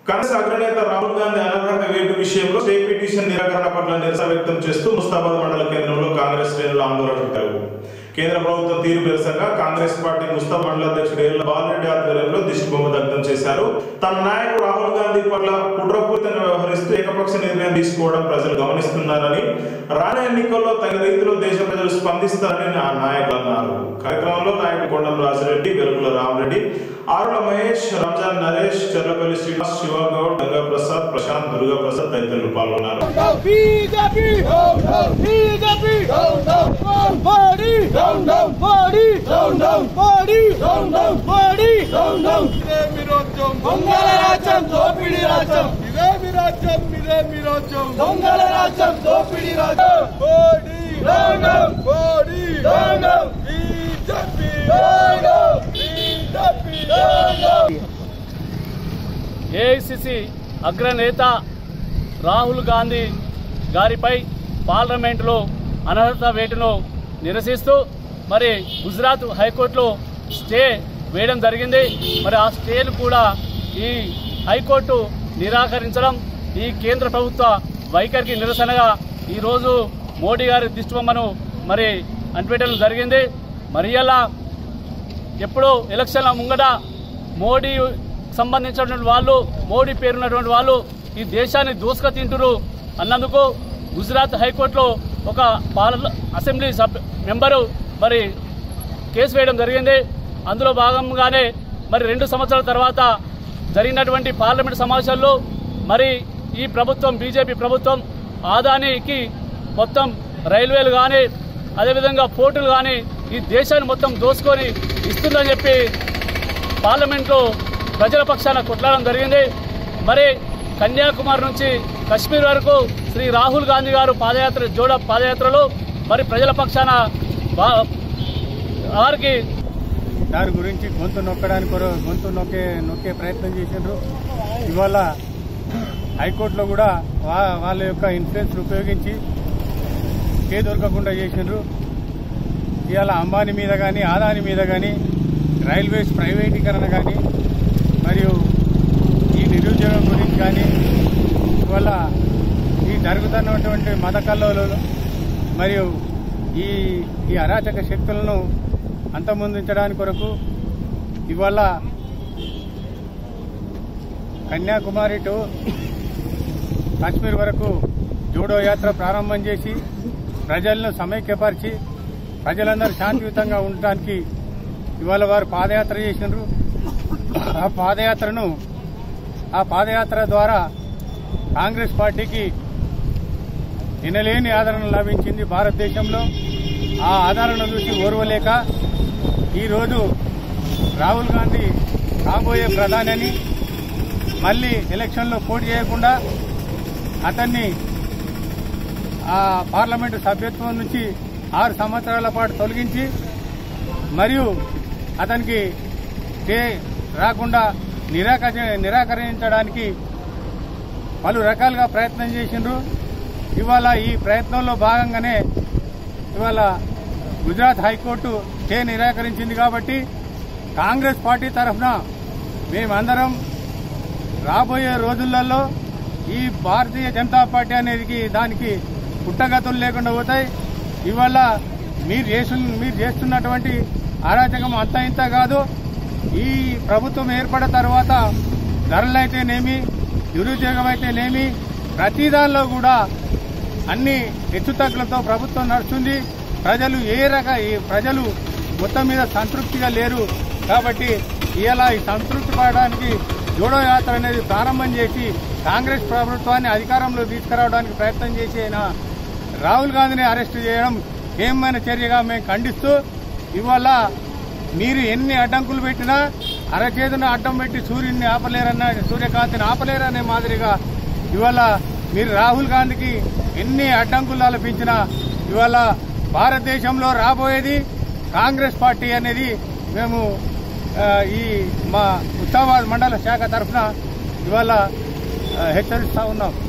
కాంగ్రెస్ అగ్రనేత రాహుల్ గాంధీ అనర్హత వేటు విషయంలో స్టే పిటిషన్ నిరాకరణ పట్ల నిరసన వ్యక్తం చేస్తూ ముస్తాబాద్ మండల కేంద్రంలో కాంగ్రెస్ శ్రేణులు ఆందోళన పెట్టారు కేంద్ర ప్రభుత్వం తీరు నిరసనగా కాంగ్రెస్ పార్టీ ముస్తాబ్ మండల అధ్యక్షుడు ఏళ్ల బాలరెడ్డి ఆధ్వర్యంలో దిష్టిబొమ్మ దగ్ధం చేశారు తన నాయకుడు రాహుల్ గాంధీ పట్ల కుట్రపూరితంగా వ్యవహరిస్తూ ఏకపక్ష నిర్ణయం తీసుకోవడం ప్రజలు గమనిస్తున్నారని రానున్న ఎన్నికల్లో తగిన రీతిలో దేశ ప్రజలు స్పందిస్తారని ఆ నాయకులు అన్నారు కార్యక్రమంలో నాయకుడు కొండం రాజిరెడ్డి వెలుగుల రామరెడ్డి ఆరుల మహేష్ రంజాన్ నరేష్ చెర్లపల్లి శ్రీనివాస్ శివగౌడ్ గంగా ప్రసాద్ ప్రశాంత్ దుర్గా ప్రసాద్ తదితరులు పాల్గొన్నారు BJP! BJP! Modi! Modi! Modi! Modi! ఇదేమి రాజ్యం దొంగల రాజ్యం దోపిడీ రాజ్యం ఇదేమి రాజ్యం ఇదేమి రాజ్యం దొంగల రాజ్యం దోపిడీ రాజ్యం Modi Modi BJP BJP AICC అగ్రనేత రాహుల్ గాంధీ గారిపై పార్లమెంటులో అనర్హత వేటును నిరసిస్తూ మరి గుజరాత్ హైకోర్టులో స్టే వేయడం జరిగింది మరి ఆ స్టేను కూడా ఈ హైకోర్టు నిరాకరించడం ఈ కేంద్ర ప్రభుత్వ వైఖరికి నిరసనగా ఈరోజు మోడీ గారి దిష్టిబొమ్మను మరి అంటిపెట్టడం జరిగింది మరి ఇలా ఎప్పుడో ఎలక్షన్ల ముంగట మోడీ సంబంధించినటువంటి వాళ్ళు మోడీ పేరున్నటువంటి వాళ్ళు ఈ దేశాన్ని దూసుక తింటురు అన్నందుకు గుజరాత్ హైకోర్టులో ఒక పార్ల అసెంబ్లీ సభ్ మెంబరు మరి కేసు వేయడం జరిగింది అందులో భాగంగానే మరి రెండు సంవత్సరాల తర్వాత జరిగినటువంటి పార్లమెంట్ సమావేశాల్లో మరి ఈ ప్రభుత్వం బీజేపీ ప్రభుత్వం ఆదానికి మొత్తం రైల్వేలు కానీ అదేవిధంగా పోర్టులు కానీ ఈ దేశాన్ని మొత్తం దోసుకొని ఇస్తుందని చెప్పి పార్లమెంట్లో ప్రజల పక్షాన కొట్లాడడం జరిగింది మరి కన్యాకుమారి నుంచి కశ్మీర్ వరకు శ్రీ రాహుల్ గాంధీ గారు పాదయాత్ర జోడ పాదయాత్రలో మరి ప్రజల పక్షాన వా- వారికి దాని గురించి గొంతు నొక్కడానికి కొర- గొంతు నొక్కే నొక్కే ప్రయత్నం చేసిండ్రు ఇవాళ హైకోర్టులో కూడా వా వాళ్ళ యొక్క ఇన్ఫ్లుయెన్స్ ఉపయోగించి కే దొరకకుండా చేసిండ్రు ఇవాళ అంబానీ మీద కానీ ఆదాని మీద కానీ రైల్వేస్ ప్రైవేటీకరణ కానీ మరియు ఈ నిరుద్యోగం గురించి కానీ ఇవాళ ఈ జరుగుతున్నటువంటి మత కల్లోలు మరియు ఈ ఈ అరాచక శక్తులను అంతమొందించడానికి కొరకు ఇవాళ కన్యాకుమారి టు కాశ్మీర్ వరకు జోడో యాత్ర ప్రారంభం చేసి ప్రజలను సమైక్యపరిచి ప్రజలందరూ శాంతియుతంగా ఉండటానికి ఇవాళ వారు పాదయాత్ర చేసినారు ఆ పాదయాత్రను ఆ పాదయాత్ర ద్వారా కాంగ్రెస్ పార్టీకి వినలేని ఆదరణ లభించింది భారతదేశంలో ఆ ఆదరణ చూసి ఓర్వలేక ఈరోజు రాహుల్ గాంధీ కాబోయే ప్రధాని అని మళ్ళీ ఎలక్షన్లో పోటీ చేయకుండా అతన్ని ఆ పార్లమెంటు సభ్యత్వం నుంచి ఆరు సంవత్సరాల పాటు తొలగించి మరియు అతనికి స్టే రాకుండా నిరాకరి నిరాకరించడానికి పలు రకాలుగా ప్రయత్నం చేసిండ్రు ఇవాళ ఈ ప్రయత్నంలో భాగంగానే ఇవాళ గుజరాత్ హైకోర్టు స్టే నిరాకరించింది కాబట్టి కాంగ్రెస్ పార్టీ తరఫున మేమందరం రాబోయే రోజులలో ఈ భారతీయ జనతా పార్టీ అనేది దానికి పుట్టగతులు లేకుండా పోతాయి ఇవాళ మీరు చేసు మీరు చేస్తున్నటువంటి అరాచకం అంత ఇంత కాదు ఈ ప్రభుత్వం ఏర్పడిన తర్వాత ధరలైతేనేమి నిరుద్యోగం అయితేనేమి ప్రతి దానిలో కూడా అన్ని హెచ్చుతగ్గులతో ప్రభుత్వం నడుస్తుంది ప్రజలు ఏ రక ఈ ప్రజలు మొత్తం మీద సంతృప్తిగా లేరు కాబట్టి ఇవాళ ఈ సంతృప్తి పడడానికి జోడో యాత్ర అనేది ప్రారంభం చేసి కాంగ్రెస్ ప్రభుత్వాన్ని అధికారంలో తీసుకురావడానికి ప్రయత్నం చేసి ఆయన రాహుల్ గాంధీని అరెస్ట్ చేయడం ఏమైన చర్యగా మేము ఖండిస్తూ ఇవాళ మీరు ఎన్ని అడ్డంకులు పెట్టినా అరచేతున అడ్డం పెట్టి సూర్యుడిని ఆపలేరన్న సూర్యకాంతిని ఆపలేరనే మాదిరిగా ఇవాళ మీరు రాహుల్ గాంధీకి ఎన్ని అడ్డంకులు ఆలపించినా ఇవాళ భారతదేశంలో రాబోయేది కాంగ్రెస్ పార్టీ అనేది మేము ఆ, ఈ మా ఉత్సావాద్ మండల శాఖ తరఫున ఇవాళ ఆ, హెచ్చరిస్తా ఉన్నాం